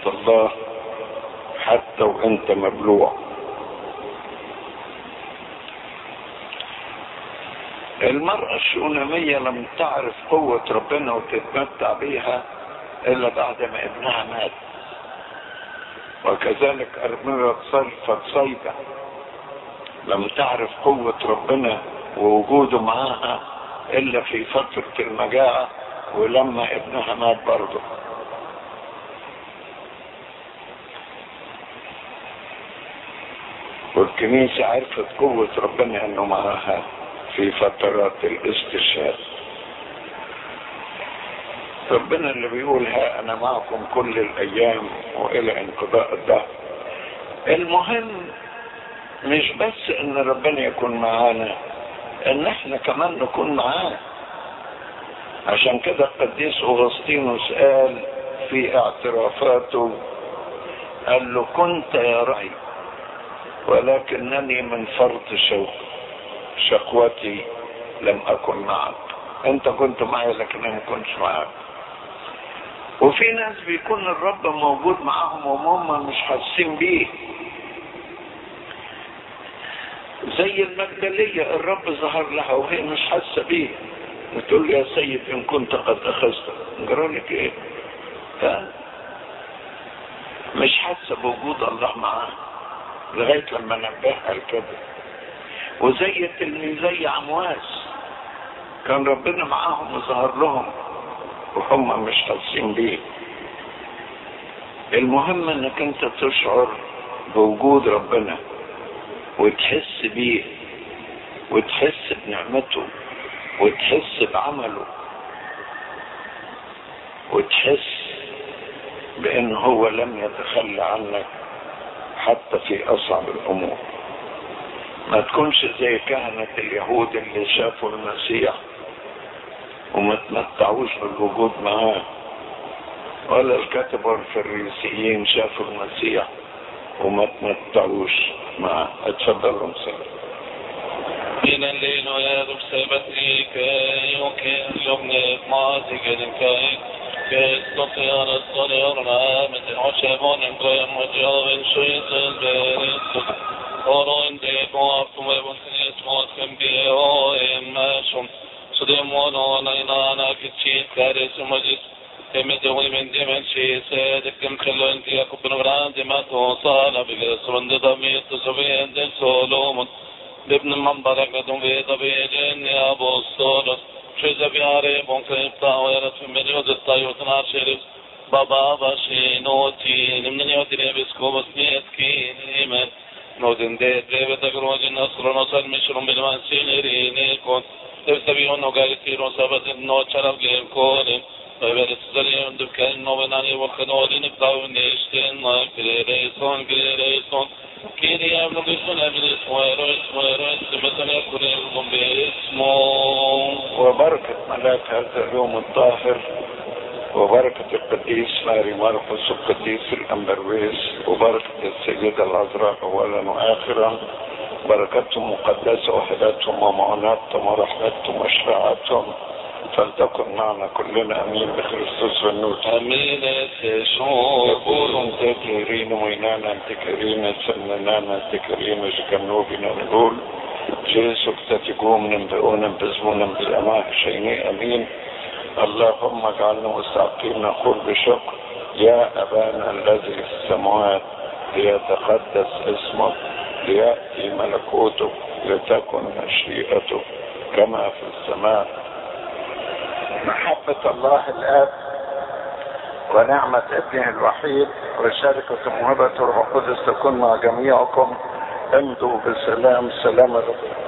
الله حتى وانت مبلوع المرأة الشونامية لم تعرف قوة ربنا وتتمتع بيها إلا بعد ما ابنها مات وكذلك أرملة صرفة صيدة لم تعرف قوة ربنا ووجوده معاها إلا في فترة المجاعة ولما ابنها مات برضه والكنيسة عرفت قوة ربنا انه معاها في فترات الاستشهاد ربنا اللي بيقول ها انا معكم كل الايام والى انقضاء الدهر المهم مش بس ان ربنا يكون معانا ان احنا كمان نكون معاه عشان كده القديس اغسطينوس قال في اعترافاته قال له كنت يا رأي ولكنني من فرط شوق شقوتي لم اكن معك انت كنت معي لكن انا ما كنتش معك وفي ناس بيكون الرب موجود معاهم وهم مش حاسين بيه زي المجدلية الرب ظهر لها وهي مش حاسة بيه بتقول يا سيد ان كنت قد اخذت جرالك ايه ها مش حاسة بوجود الله معاها لغاية لما نبهها لكده وزي تلميذي عمواس كان ربنا معاهم وظهر لهم وهم مش حاسين بيه المهم انك انت تشعر بوجود ربنا وتحس بيه وتحس بنعمته وتحس بعمله وتحس بان هو لم يتخلى عنك حتى في اصعب الامور ما تكونش زي كهنة اليهود اللي شافوا المسيح وما تمتعوش بالوجود معاه ولا الكتبة والفريسيين شافوا المسيح وما تمتعوش معاه اتفضلوا مسلم من الليل ويادم سبتي كي يمكن يبني ماتي قد كي كيستطيع الصدر رامت عشبون قيم وجاب شيط البيت Oron de boaf me buntis mot kan be o emma som så det må nå na na kichi kare sumajis teme de wani men de men shi se de kam khalon ti akub no ran de ma to sala bi surand da mi to so be de solomon ابن من برك دون في طبيعين يا ابو الصورة شيز بياري بونك ابتا ويرت في مليود الطيوتنا شريف بابا باشينوتي نمن يوتي نبسكو بسنيت كينيمت نودن دي دريبة تقروج النصر نصر مشرم بالمنسين رينيكون تبتبيون وقالتيرون سبت النو شرف جيب كولين طيب السليم دبكان نوبناني وخنولين بتاون نيشتين نايم كريريسون كريريسون كيري ابن قسم ابليس ويرويس ويرويس مثلا يكون لكم باسمه وبركة ملاك هذا اليوم الطاهر وبركة القديس ماري مرقس والقديس الأمبرويس وبركة السيدة العذراء أولا وآخرا بركتهم مقدسة وحدتهم ومعوناتهم ورحمتهم وشفاعتهم فلتكن معنا كلنا أمين بخريستوس والنور امين تشوفون يقولون تكرين وينانا تكرين سننانا تكرين جكنوبنا نقول جيسو كتتقوم ننبئون بزمون بالأماء شيني أمين اللهم اجعلنا مستحقين نقول بشكر يا أبانا الذي في السماوات ليتقدس اسمك ليأتي ملكوتك لتكن مشيئتك كما في السماء محبة الله الآب ونعمة ابنه الوحيد وشركة موهبة الروح القدس تكون مع جميعكم امضوا بسلام سلام الرب